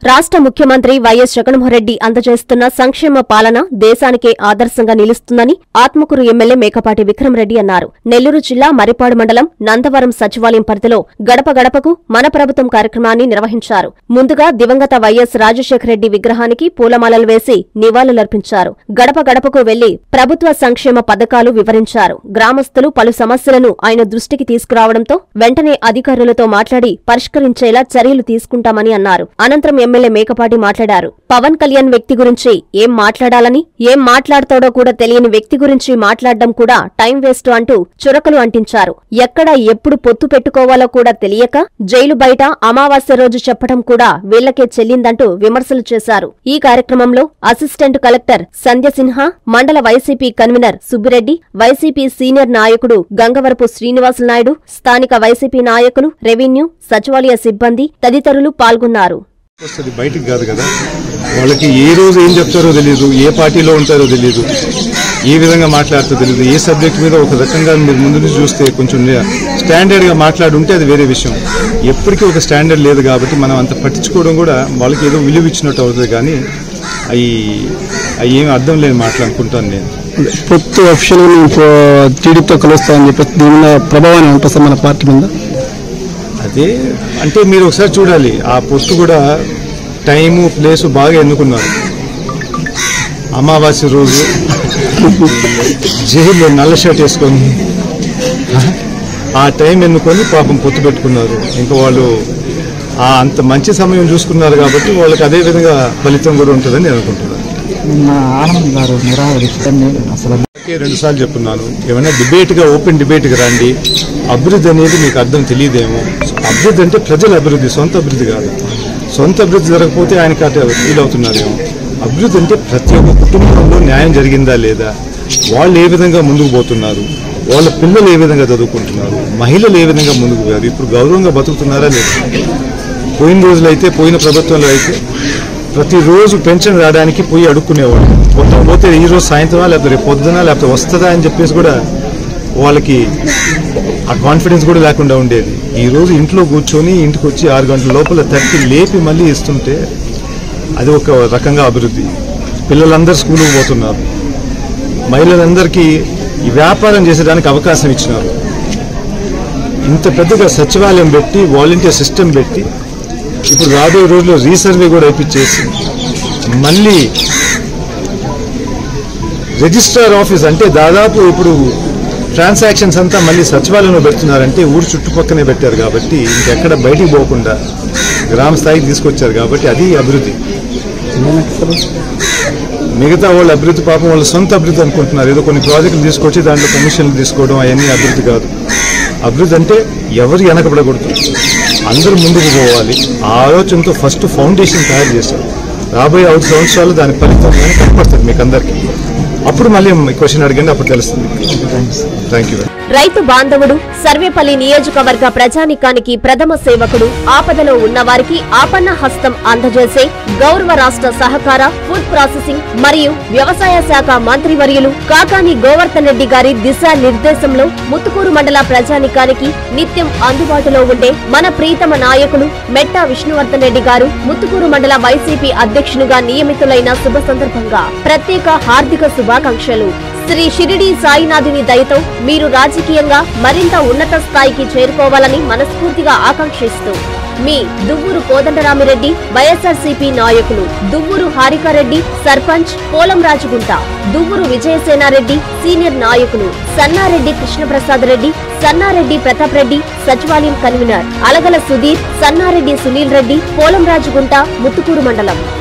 రాష్ట్ర ముఖ్యమంత్రి వైఎస్ జగన్మోహన్రెడ్డి అందజేస్తున్న సంక్షేమ పాలన దేశానికే ఆదర్శంగా నిలుస్తుందని ఆత్మకూరు ఎమ్మెల్యే మేకపాటి విక్రమరెడ్డి అన్నారు నెల్లూరు జిల్లా మరిపాడు మండలం నందవరం సచివాలయం పరిధిలో గడప గడపకు మన ప్రభుత్వం కార్యక్రమాన్ని నిర్వహించారు ముందుగా దివంగత వైఎస్ రాజశేఖరరెడ్డి విగ్రహానికి పూలమాలలు వేసి నివాళులర్పించారు గడప గడపకు వెళ్లి ప్రభుత్వ సంక్షేమ పథకాలు వివరించారు గ్రామస్తులు పలు సమస్యలను ఆయన దృష్టికి తీసుకురావడంతో వెంటనే అధికారులతో మాట్లాడి పరిష్కరించేలా చర్యలు తీసుకుంటామని అన్నారు అనంతరం ఎమ్మెల్యే మేకపాటి మాట్లాడారు పవన్ కళ్యాణ్ వ్యక్తి గురించి ఏం మాట్లాడాలని ఏం మాట్లాడతాడో కూడా తెలియని వ్యక్తి గురించి మాట్లాడడం కూడా టైం వేస్ట్ అంటూ చురకలు అంటించారు ఎక్కడ ఎప్పుడు పొత్తు పెట్టుకోవాలో కూడా తెలియక జైలు బయట అమావాస్య రోజు చెప్పడం కూడా వీళ్లకే చెల్లిందంటూ విమర్శలు చేశారు ఈ కార్యక్రమంలో assistant collector Sandhya Sinha mandal YCP convener Subbireddy YCP senior నాయకుడు గంగవరపు శ్రీనివాసులు నాయుడు స్థానిక వైసీపీ నాయకులు రెవెన్యూ సచివాలయ సిబ్బంది తదితరులు పాల్గొన్నారు వస్తుంది బయటికి కాదు కదా వాళ్ళకి ఏ రోజు ఏం చెప్తారో తెలియదు ఏ పార్టీలో ఉంటారో తెలియదు ఏ విధంగా మాట్లాడుతారో తెలియదు ఏ సబ్జెక్ట్ మీద ఒక రకంగా మీరు ముందు నుంచి చూస్తే కొంచెం స్టాండర్డ్గా మాట్లాడుంటే అది వేరే విషయం ఎప్పటికీ ఒక స్టాండర్డ్ లేదు కాబట్టి మనం అంత పట్టించుకోవడం కూడా వాళ్ళకి ఏదో విలువ ఇచ్చినట్టు అవుతుంది కానీ అవి అవి ఏమి అర్థం లేని మాటలు అనుకుంటాను నేను పొత్తు అఫీషియల్ గా మేము టీడీపీతో కలుస్తామని చెప్పేసి దీని మీద ప్రభావం ఉంటుంది సార్ మన పార్టీ మీద అదే అంటే మీరు ఒకసారి చూడాలి ఆ పొత్తు కూడా టైము ప్లేసు బాగా ఎన్నుకున్నారు అమావాస్య రోజు జైల్లో నల్ల షర్ట్ వేసుకొని ఆ టైం ఎన్నుకొని పాపం పొత్తు పెట్టుకున్నారు ఇంకా వాళ్ళు ఆ అంత మంచి సమయం చూసుకున్నారు కాబట్టి వాళ్ళకి అదే విధంగా ఫలితం కూడా ఉంటుందని నేను అనుకుంటున్నాను నిన్న ఆనంద్ గారు నిరాకరిస్తాన్ని అసలు అందుకే రెండు సార్లు చెప్తున్నాను ఏమైనా డిబేట్ గా ఓపెన్ డిబేట్ గా రండి అభివృద్ధి అనేది మీకు అర్థం తెలియదేమో అభివృద్ధి అంటే ప్రజల అభివృద్ధి సొంత అభివృద్ధి కాదు సొంత అభివృద్ధి జరగకపోతే ఆయనకి అటు ఫీల్ అవుతున్నారేమో అభివృద్ధి అంటే ప్రతి ఒక్క కుటుంబంలో న్యాయం జరిగిందా లేదా వాళ్ళు ఏ విధంగా ముందుకు పోతున్నారు వాళ్ళ పిల్లలు ఏ విధంగా చదువుకుంటున్నారు మహిళలు ఏ విధంగా ముందుకు పోయారు ఇప్పుడు గౌరవంగా బతుకుతున్నారా లేదా పోయిన రోజులు అయితే పోయిన ప్రభుత్వంలో అయితే ప్రతిరోజు పెన్షన్ రావడానికి పోయి అడుక్కునేవాడు మొత్తం పోతే ఈ రోజు సాయంత్రమా లేకపోతే రేపు పొద్దున లేకపోతే వస్తుందా అని చెప్పేసి కూడా వాళ్ళకి ఆ కాన్ఫిడెన్స్ కూడా లేకుండా ఉండేది ఈ రోజు ఇంట్లో కూర్చొని ఇంటికి వచ్చి ఆరు గంటల లోపల తట్టి లేపి మళ్ళీ ఇస్తుంటే అది ఒక రకంగా అభివృద్ధి పిల్లలందరూ స్కూల్కి పోతున్నారు మహిళలందరికీ ఈ వ్యాపారం చేసేదానికి అవకాశం ఇచ్చినారు ఇంత పెద్దగా సచివాలయం పెట్టి వాలంటీర్ సిస్టమ్ పెట్టి ఇప్పుడు రాబోయే రోజుల్లో రీసర్వే కూడా వేయించేసి మళ్ళీ రిజిస్ట్రార్ ఆఫీస్ అంటే దాదాపు ఇప్పుడు ట్రాన్సాక్షన్స్ అంతా మళ్ళీ సచివాలయంలో పెడుతున్నారంటే ఊరు చుట్టుపక్కనే పెట్టారు కాబట్టి ఇంకెక్కడ బయటికి పోకుండా గ్రామ స్థాయికి తీసుకొచ్చారు కాబట్టి అది అభివృద్ధి మిగతా వాళ్ళ అభివృద్ధి పాపం వాళ్ళ సొంత అభివృద్ధి అనుకుంటున్నారు ఏదో కొన్ని ప్రాజెక్టులు తీసుకొచ్చి దాంట్లో కమిషన్లు తీసుకోవడం అవన్నీ అభివృద్ధి కాదు అభివృద్ధి అంటే ఎవరు వెనకబడకూడదు అందరూ ముందుకు పోవాలి ఆ ఆలోచనతో ఫస్ట్ ఫౌండేషన్ తయారు చేశారు రాబోయే ఐదు సంవత్సరాలు దాని ఫలితం కానీ కనపడుతుంది మీకు అందరికీ అప్పుడు మళ్ళీ క్వశ్చన్ అడగండి అప్పుడు తెలుస్తుంది థ్యాంక్ యూ రైతు బాంధవుడు సర్వేపల్లి నియోజకవర్గ ప్రజానికానికి ప్రథమ సేవకుడు ఆపదలో ఉన్నవారికి ఆపన్న హస్తం అందజేసే గౌరవ రాష్ట్ర సహకార ఫుడ్ ప్రాసెసింగ్ మరియు వ్యవసాయ శాఖ మంత్రివర్యులు కాకాని గోవర్ధన్ రెడ్డి గారి దిశ నిర్దేశంలో ముత్తుకూరు మండల ప్రజానికానికి నిత్యం అందుబాటులో ఉండే మన ప్రీతమ నాయకులు మెట్టా విష్ణువర్ధన్ రెడ్డి గారు ముత్తుకూరు మండల వైసీపీ అధ్యక్షునిగా నియమితులైన శుభ సందర్భంగా ప్రత్యేక హార్దిక శుభాకాంక్షలు శ్రీ షిరిడి సాయినాథుని దయతో మీరు రాజకీయంగా మరింత ఉన్నత స్థాయికి చేరుకోవాలని మనస్ఫూర్తిగా ఆకాంక్షిస్తూ మీ దువ్వూరు కోదండరామిరెడ్డి వైఎస్ఆర్సీపీ నాయకులు దువ్వూరు హారికారెడ్డి సర్పంచ్ పోలం రాజుగుంట దువ్వూరు విజయసేనారెడ్డి సీనియర్ నాయకులు సన్నారెడ్డి కృష్ణప్రసాద్ రెడ్డి సన్నారెడ్డి ప్రతాప్ రెడ్డి సచివాలయం కన్వీనర్ అలగల సుధీర్ సన్నారెడ్డి సునీల్ రెడ్డి పోలం రాజుగుంట ముత్తుకూరు మండలం